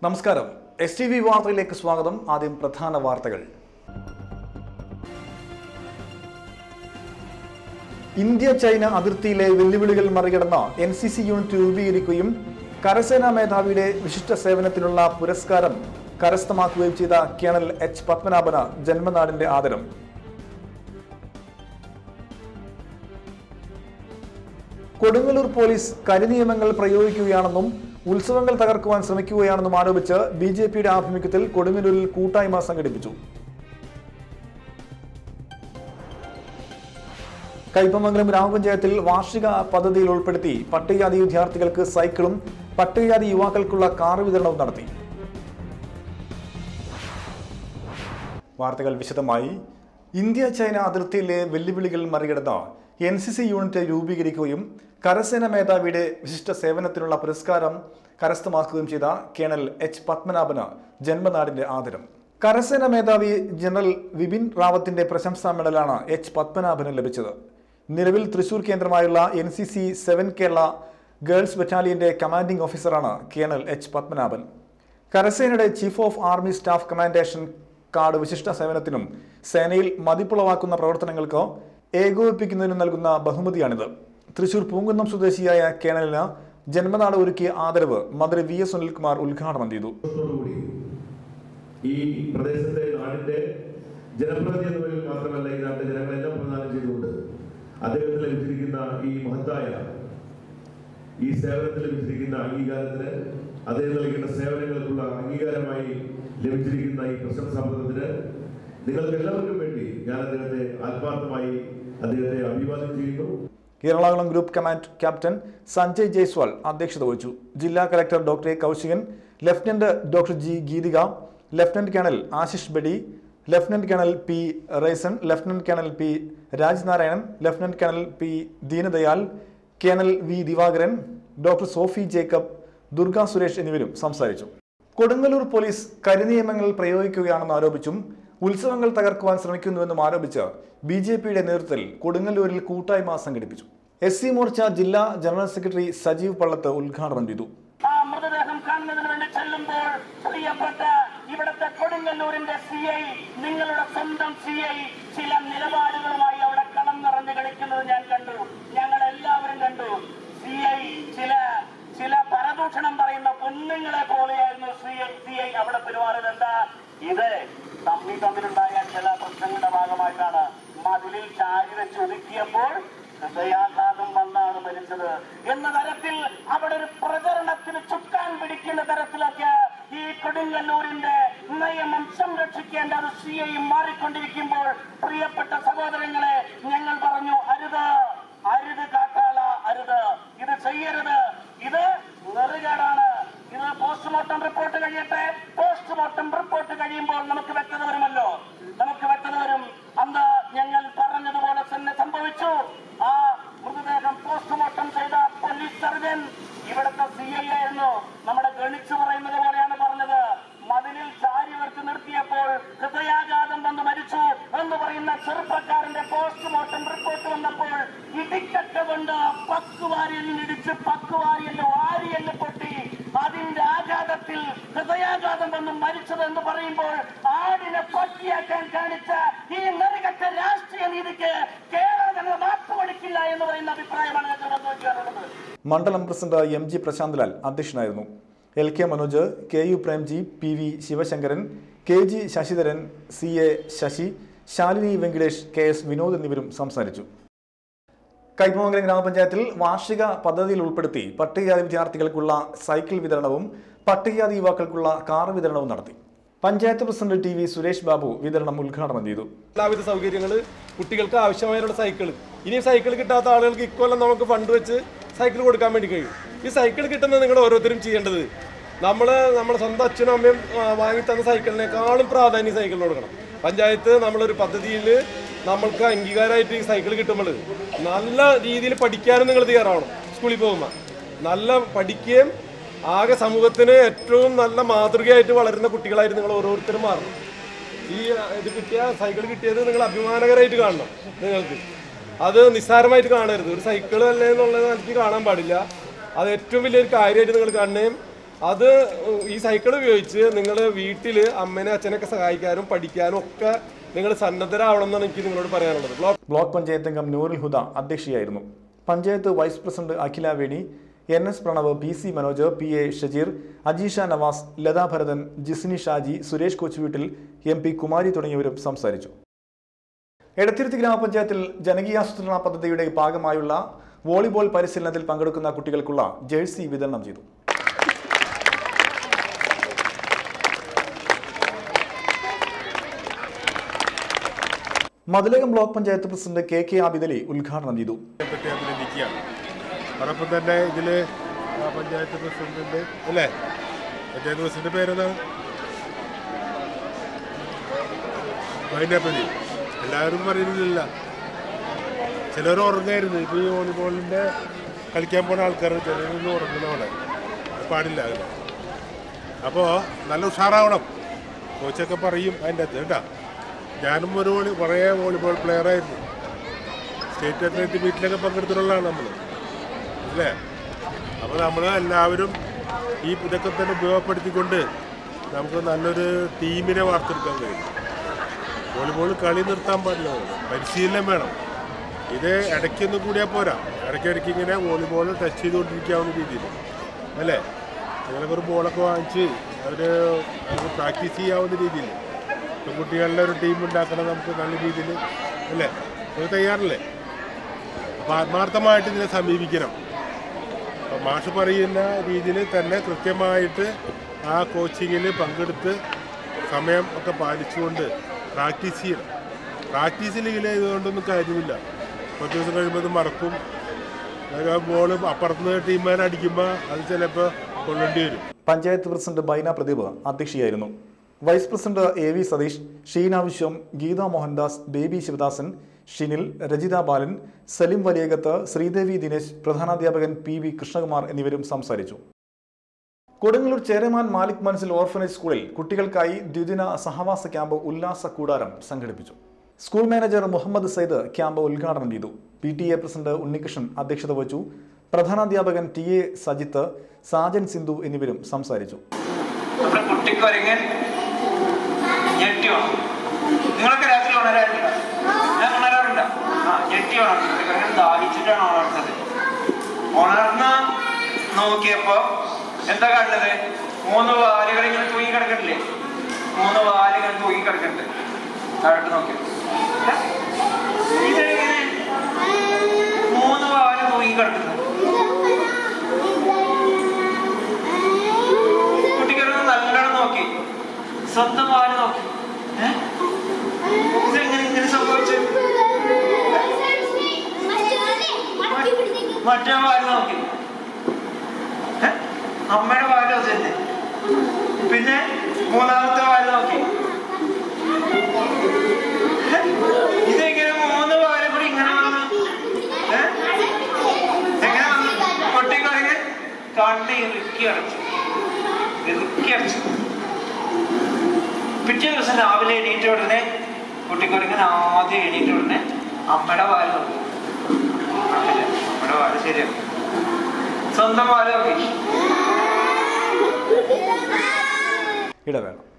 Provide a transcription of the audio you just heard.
നമസ്കാരം S T V വാർത്തയിലേക്ക് സ്വാഗതം ആദ്യം പ്രധാന വാർത്തകൾ ഇന്ത്യ ചൈന അതിർത്തിയിലെ വെല്ലുവിളികൾ മറികടന്ന എൻ സി സി യൂണിറ്റ് രൂപീകരിക്കുകയും കരസേനാ മേധാവിയുടെ വിശിഷ്ട സേവനത്തിനുള്ള പുരസ്കാരം കരസ്ഥമാക്കുകയും ചെയ്ത കേണൽ എച്ച് പത്മനാഭന ജന്മനാടിന്റെ ആദരം കൊടുങ്ങല്ലൂർ പോലീസ് കരിനിയമങ്ങൾ പ്രയോഗിക്കുകയാണെന്നും ഉത്സവങ്ങൾ തകർക്കുവാൻ ശ്രമിക്കുകയാണെന്നും ആരോപിച്ച് ബി ജെ പിയുടെ ആഭിമുഖ്യത്തിൽ കൊടുങ്ങല്ലൂരിൽ കൂട്ടായ്മ സംഘടിപ്പിച്ചു കൈപ്പമംഗലം ഗ്രാമപഞ്ചായത്തിൽ വാർഷിക പദ്ധതിയിൽ ഉൾപ്പെടുത്തി പട്ടികജാതി വിദ്യാർത്ഥികൾക്ക് സൈക്കിളും പട്ടികജാതി യുവാക്കൾക്കുള്ള കാർ വിതരണവും നടത്തി വാർത്തകൾ വിശദമായി ഇന്ത്യ ചൈന അതിർത്തിയിലെ വെല്ലുവിളികൾ മറികടന്ന എൻ സി സി യൂണിറ്റ് രൂപീകരിക്കുകയും കരസേന മേധാവിയുടെ വിശിഷ്ട സേവനത്തിനുള്ള പുരസ്കാരം കരസ്ഥമാക്കുകയും ചെയ്ത കേണൽ എച്ച് പത്മനാഭന് ജന്മനാടിന്റെ ആദരം കരസേന മേധാവി ജനറൽ വിപിൻ റാവത്തിന്റെ പ്രശംസാ മെഡലാണ് എച്ച് പത്മനാഭന് ലഭിച്ചത് നിലവിൽ തൃശൂർ കേന്ദ്രമായുള്ള N C C seven Kerala girls ബറ്റാലിയന്റെ കമാൻഡിംഗ് ഓഫീസറാണ് കേണൽ എച്ച് പത്മനാഭൻ കരസേനയുടെ chief of army staff commendation card വിശിഷ്ട സേവനത്തിനും സേനയിൽ മതിപ്പുളവാക്കുന്ന പ്രവർത്തനങ്ങൾക്ക് ഏകോപിപ്പിക്കുന്നതിനും നൽകുന്ന ബഹുമതിയാണിത് തൃശൂർ പൂങ്കുന്നം സ്വദേശിയായ കേണലിന് ജന്മനാട് ഒരുക്കിയ ആദരവ് മന്ത്രി വി എസ് സുനിൽകുമാർ ഉദ്ഘാടനം ചെയ്തു സന്തോഷത്തോടുകൂടി ഈ പ്രദേശത്തെ നാടിന്റെ ജനപ്രതിനിധി എന്ന നിലയിൽ മാത്രമല്ല ഈ നാട്ടിലെ ജനങ്ങളെല്ലാം പ്രദാനം ചെയ്തുകൊണ്ട് അദ്ദേഹത്തിന് ലഭിച്ചിരിക്കുന്ന ഈ മഹത്തായ ഈ സേവനത്തിൽ ലഭിച്ചിരിക്കുന്ന അംഗീകാരത്തിന് അദ്ദേഹം നൽകേണ്ട സേവനങ്ങൾക്കുള്ള അംഗീകാരമായി ലഭിച്ചിരിക്കുന്ന ഈ പ്രശംസാപത്രത്തിന് നിങ്ങൾക്ക് എല്ലാവർക്കും വേണ്ടി ഞാൻ അദ്ദേഹത്തെ ആത്മാർത്ഥമായി അദ്ദേഹത്തെ അഭിവാദ്യം ചെയ്യുന്നു Ernakulam group command captain Sanjay Jaiswal അധ്യക്ഷത വഹിച്ചു ജില്ലാ collector doctor A Kaushikan lieutenant doctor G Geethika lieutenant colonel Ashish Bedi lieutenant colonel P Raison lieutenant colonel P Rajnarayanan lieutenant colonel P Deenadayal colonel V Divakaran doctor Sophie Jacob Durga Suresh എന്നിവരും സംസാരിച്ചു കൊടുങ്ങല്ലൂർ പോലീസ് കരിനിയമങ്ങൾ പ്രയോഗിക്കുകയാണെന്ന് ആരോപിച്ചും ഉത്സവങ്ങൾ തകർക്കുവാൻ ശ്രമിക്കുന്നുവെന്നും ആരോപിച്ച് ബി ജെ പിയുടെ നേതൃത്വത്തിൽ കൊടുങ്ങല്ലൂരിൽ കൂട്ടായ്മ സംഘടിപ്പിച്ചു എസ് സി മോർച്ച ജില്ലാ ജനറൽ സെക്രട്ടറി സജീവ് പള്ളത്ത് ഉദ്ഘാടനം ചെയ്തു ആ മൃതദേഹം കാണുന്നതിന് വേണ്ടി ചെല്ലുമ്പോൾ പ്രിയപ്പെട്ട ഇവിടുത്തെ കൊടുങ്ങല്ലൂരിന്റെ സി ഐ നിങ്ങളുടെ സ്വന്തം സി ഐ ചില നിലപാടുകളുമായി അവിടെ കളം നിറഞ്ഞു കളിക്കുന്നത് ഞാൻ കണ്ടു ഞങ്ങൾ എല്ലാവരും കണ്ടു സി ഐ ചില ചില പരദൂഷണം പറയുന്ന പെണ്ണുങ്ങളെ പോലെയായിരുന്നു സി ഐ സി ഐ അവിടെ പെരുമാറിയത് എന്താ ഇത് തമ്മിൽ തമ്മിലുണ്ടായ ചില പ്രശ്നങ്ങളുടെ ഭാഗമായിട്ടാണ് മതിലിൽ ചാരി വെച്ച് ഒതുക്കിയപ്പോൾ ഹൃദയാഘാതം വന്നാണ് മരിച്ചത് എന്ന തരത്തിൽ അവിടെ ഒരു പ്രചരണത്തിന് ചുക്കാൻ പിടിക്കുന്ന തരത്തിലൊക്കെ ഈ കൊടുങ്ങല്ലൂരിന്റെ നിയമം സംരക്ഷിക്കേണ്ട ഒരു സി ഐ മാറിക്കൊണ്ടിരിക്കുമ്പോൾ പ്രിയപ്പെട്ട സഹോദരങ്ങളെ ഞങ്ങൾ പറഞ്ഞു അരുത് അരുത് കാട്ടാള അരുത് ഇത് ചെയ്യരുത് ഇത് നെറുകേടാണ് ഇത് പോസ്റ്റ്മോർട്ടം റിപ്പോർട്ട് കഴിയട്ടെ പോസ്റ്റ്മോർട്ടം റിപ്പോർട്ട് കഴിയുമ്പോൾ നമുക്ക് വ്യക്തത വരുമല്ലോ നമുക്ക് വ്യക്തത വരും അന്ന് ഞങ്ങൾ പറഞ്ഞതുപോലെ തന്നെ സംഭവിച്ചു ആ മൃതദേഹം പോസ്റ്റ്മോർട്ടം ചെയ്ത പോലീസ് സർജൻ ഇവിടുത്തെ സി ഐ ആയിരുന്നു നമ്മുടെ ഗണിച്ചു പറയുന്നത് പോലെയാണ് പറഞ്ഞത് മതിലിൽ ചാരി വെച്ച് നിർത്തിയപ്പോൾ ഹൃദയാഘാതം വന്ന് മരിച്ചു എന്ന് പറയുന്ന ചെറുപ്പക്കാരന്റെ പോസ്റ്റ്മോർട്ടം റിപ്പോർട്ട് വന്നപ്പോൾ ഇടിക്കട്ട കൊണ്ട് പക്കുവാരിയിൽ ഇടിച്ച് പക്കുവാരിയല് വാരിയല് പൊട്ടി അതിന്റെ ആഘാതത്തിൽ ഹൃദയാഘാതം വന്ന് മരിച്ചത് എന്ന് പറയുമ്പോൾ ആടിനെ പട്ടിയാക്കാൻ കാണിച്ച ഈ നെറുകെട്ട രാഷ്ട്രീയ നീതിക്ക് കേരള ജനത മാപ്പ് കൊടുക്കില്ല എന്ന് പറയുന്ന അഭിപ്രായമാണ് ഞങ്ങൾ വന്നുവയ്ക്കാറുള്ളത് മണ്ഡലം പ്രസിഡന്റ് എം ജി പ്രശാന്ത്ലാൽ അധ്യക്ഷനായിരുന്നു L K Manoj K U Premji P V Sivasankaran K G Sasidharan C A Sasi Shalini Venkitesh K S Vinod എന്നിവരും സംസാരിച്ചു കൈപ്പമംഗലം ഗ്രാമപഞ്ചായത്തിൽ വാർഷിക പദ്ധതിയിൽ ഉൾപ്പെടുത്തി പട്ടികജാതി വിദ്യാർത്ഥികൾക്കുള്ള സൈക്കിൾ വിതരണവും പട്ടികജാതി യുവാക്കൾക്കുള്ള കാർ വിതരണവും നടത്തി panchayat president T V Suresh Babu വിതരണം ഉദ്ഘാടനം ചെയ്തു എല്ലാവിധ സൗകര്യങ്ങൾ കുട്ടികൾക്ക് ആവശ്യമായുള്ള സൈക്കിൾ ഇനി സൈക്കിൾ കിട്ടാത്ത ആളുകൾക്ക് ഇക്കൊല്ലം നമുക്ക് ഫണ്ട് വെച്ച് സൈക്കിൾ കൊടുക്കാൻ വേണ്ടി കഴിയും ഈ സൈക്കിൾ കിട്ടുന്നത് നിങ്ങൾ ഓരോരുത്തരും ചെയ്യേണ്ടത് നമ്മൾ നമ്മുടെ സ്വന്തം അച്ഛനും അമ്മയും ആ, വാങ്ങിത്തന്ന സൈക്കിളിനേക്കാളും പ്രാധാന്യം സൈക്കിളിന് കൊടുക്കണം പഞ്ചായത്ത് നമ്മളൊരു പദ്ധതിയിൽ നമ്മൾക്ക് അംഗീകാരമായിട്ട് ഈ സൈക്കിൾ കിട്ടുമ്പോൾ നല്ല രീതിയിൽ പഠിക്കാനും നിങ്ങൾ തയ്യാറാവണം സ്കൂളിൽ പോകുമ്പോൾ നല്ല പഠിക്കുകയും ആകെ സമൂഹത്തിന് ഏറ്റവും നല്ല മാതൃകയായിട്ട് വളരുന്ന കുട്ടികളായിട്ട് നിങ്ങൾ ഓരോരുത്തരും മാറണം ഈ ഇത് കിട്ടിയ സൈക്കിൾ കിട്ടിയത് നിങ്ങൾ അഭിമാനകരമായിട്ട് കാണണം നിങ്ങൾക്ക് അത് നിസ്സാരമായിട്ട് കാണരുത് ഒരു സൈക്കിൾ അല്ലേ എന്നുള്ളത് എനിക്ക് കാണാൻ പാടില്ല അത് ഏറ്റവും വലിയൊരു കാര്യമായിട്ട് നിങ്ങൾ കാണുകയും അത് ഈ സൈക്കിൾ ഉപയോഗിച്ച് നിങ്ങൾ വീട്ടിൽ അമ്മനെ അച്ഛനൊക്കെ സഹായിക്കാനും പഠിക്കാനും ഒക്കെ നിങ്ങൾ സന്നദ്ധരാവണം എന്നാണ് എനിക്ക് നിങ്ങളോട് പറയാനുള്ളത് ബ്ലോക്ക് ബ്ലോക്ക് പഞ്ചായത്ത് അംഗം നൂറുൽ ഹുദ അധ്യക്ഷയായിരുന്നു panchayat vice president Akhila Veni N S Pranav P C Manoj P A Shajeer Ajeesha Navas Latha Bharathan Jisni Shaji Suresh Kochuveettil M P Kumari തുടങ്ങിയവരും സംസാരിച്ചു എടത്തിരുത്തി ഗ്രാമപഞ്ചായത്തിൽ ജനകീയാസൂത്രണ പദ്ധതിയുടെ ഭാഗമായുള്ള വോളിബോൾ പരിശീലനത്തിൽ പങ്കെടുക്കുന്ന കുട്ടികൾക്കുള്ള ജേഴ്സി വിതരണം ചെയ്തു Mathilakam block panchayat president K K Abidali ഉദ്ഘാടനം ചെയ്തു പറ്റി അഭിനന്ദിക്കുകയാണ് അതോടൊപ്പം തന്നെ ഇതിൽ പഞ്ചായത്ത് പ്രസിഡന്റ് അല്ലേ പഞ്ചായത്ത് പ്രസിഡന്റ് പേരെന്താണ് മൈനാപ്പതി എല്ലാവരും പറയുന്നില്ല ചിലർ ഉറങ്ങായിരുന്നു ഇപ്പോൾ ഈ വോളിബോളിൻ്റെ കളിക്കാൻ പോണ ആൾക്കാർ ചിലരൊന്നും ഉറങ്ങുന്നവിടെ പാടില്ല അങ്ങനെ അപ്പോൾ നല്ല ഉഷാറാവണം കോച്ചൊക്കെ പറയും അതിൻ്റെ അകത്ത് കേട്ടോ ഞാനും ഒരു വോളി കുറേ വോളിബോൾ പ്ലെയറായിരുന്നു സ്റ്റേറ്റ് അത്ലറ്റ് മീറ്റിലൊക്കെ പങ്കെടുത്തിട്ടുള്ളതാണ് നമ്മൾ അല്ലേ അപ്പോൾ നമ്മൾ എല്ലാവരും ഈ ഇതൊക്കെ തന്നെ ഉപയോഗപ്പെടുത്തിക്കൊണ്ട് നമുക്ക് നല്ലൊരു ടീമിനെ വാർത്തെടുക്കാൻ കഴിയും വോളിബോൾ കളി നിർത്താൻ പാടില്ല നമ്മൾ. പരിശീലനം വേണം ഇത് ഇടയ്ക്കൊന്നും കൂടിയാൽ പോരാ ഇടയ്ക്കിടയ്ക്ക് ഇങ്ങനെ വോളിബോൾ ടച്ച് ചെയ്തുകൊണ്ടിരിക്കാവുന്ന രീതിയിൽ അല്ലേ അങ്ങനെയൊക്കെ ഒരു ബോളൊക്കെ വാങ്ങിച്ച് അവർ പ്രാക്ടീസ് ചെയ്യാവുന്ന രീതിയിൽ ഇപ്പം കുട്ടികളുടെ ഒരു ടീം ഉണ്ടാക്കണം നമുക്ക് നല്ല രീതിയിൽ അല്ലേ അത് തയ്യാറല്ലേ അപ്പോൾ ആത്മാർത്ഥമായിട്ട് ഇതിനെ സമീപിക്കണം അപ്പോൾ മാഷ് പറയുന്ന രീതിയിൽ തന്നെ കൃത്യമായിട്ട് ആ കോച്ചിങ്ങിൽ പങ്കെടുത്ത് സമയം ഒക്കെ പാലിച്ചുകൊണ്ട് പ്രാക്ടീസ് ചെയ്യണം പ്രാക്ടീസിലെങ്കിൽ ഇതുകൊണ്ടൊന്നും കാര്യമില്ല കുറച്ച് ദിവസം കഴിയുമ്പോൾ ഇത് മറക്കും ബോൾ അപ്പുറത്തുനിന്ന് ടീംമാർ അടിക്കുമ്പോൾ അത് ചിലപ്പോൾ കൊള്ളേണ്ടി വരും പഞ്ചായത്ത് പ്രസിഡന്റ് ബൈന പ്രദീപ് അധ്യക്ഷയായിരുന്നു vice president A V Satheesh Sheena Viswam Geetha Mohandas Baby Sivadasan Shinil Rajitha Balan Salim Valiyakath Sreedevi Dinesh പ്രധാനാധ്യാപകൻ പി വി കൃഷ്ണകുമാർ എന്നിവരും സംസാരിച്ചു കൊടുങ്ങല്ലൂർ ചേരമാൻ മാലിക് മനസിൽ ഓർഫനേജ് സ്കൂളിൽ കുട്ടികൾക്കായി ദ്വിദിന സഹവാസ ക്യാമ്പ് ഉല്ലാസ കൂടാരം സംഘടിപ്പിച്ചു school manager Muhammad Syed camp ഉദ്ഘാടനം ചെയ്തു P T A president Unnikrishnan അധ്യക്ഷത വഹിച്ചു പ്രധാനാധ്യാപകൻ ടി എ സജിത്ത് സാജൻ സിന്ധു എന്നിവരും സംസാരിച്ചു നമ്മുടെ കുട്ടിക്കൊരങ്ങൻ ഞെട്ടി ഉണർന്നു നിങ്ങളൊക്കെ രാത്രി ഉണരാറില്ല ഞാൻ ഉണരാറുണ്ട് ആ ഞെട്ടി ഉണർന്നു കുട്ടിക്കൊരങ്ങൻ ദാഹിച്ചിട്ടാണ് ഉണർന്നത് ഉണർന്ന് നോക്കിയപ്പോ എന്താ കണ്ടത് മൂന്ന് വാലുകൾ ഇങ്ങനെ തൂങ്ങി കിടക്കണില്ലേ മൂന്ന് വാലുകൾ തൂങ്ങി കിടക്കുന്നുണ്ട് താഴോട്ട് നോക്കി ഇതെങ്ങനെ മൂന്ന് വാല് തൂങ്ങി കിടക്കുന്നത് കുട്ടിക്കൊരങ്ങൻ നല്ലോണം നോക്കി സ്വന്തം വാല് നോക്കി ഏ? ഇതെങ്ങനെ ഇങ്ങനെ സംഭവിച്ചു മറ്റേ വാല് നോക്കി ഏ? അമ്മയുടെ വാല് അത് തന്നെ പിന്നെ മൂന്നാമത്തെ വാല് നോക്കി ഏ? ഇതെങ്ങനെ മൂന്ന് വാല് കൂടി ഇങ്ങനെ വന്നു ഏ? എങ്ങനെ വന്നു പൊട്ടിക്കറിഞ്ഞ് കണ്ണ് ഇറുക്കി അടച്ചു ഇറുക്കി അടച്ചു പിറ്റേ ദിവസം രാവിലെ എണീറ്റ ഉടനെ കുട്ടിക്കൊടുക്കൻ ആദ്യം എണീറ്റ ഉടനെ അമ്മയുടെ വാല് നോക്കി കണ്ടില്ല, അമ്മയുടെ വാല് ശരിയാണ് സ്വന്തം വാല് നോക്കി ഇടവേള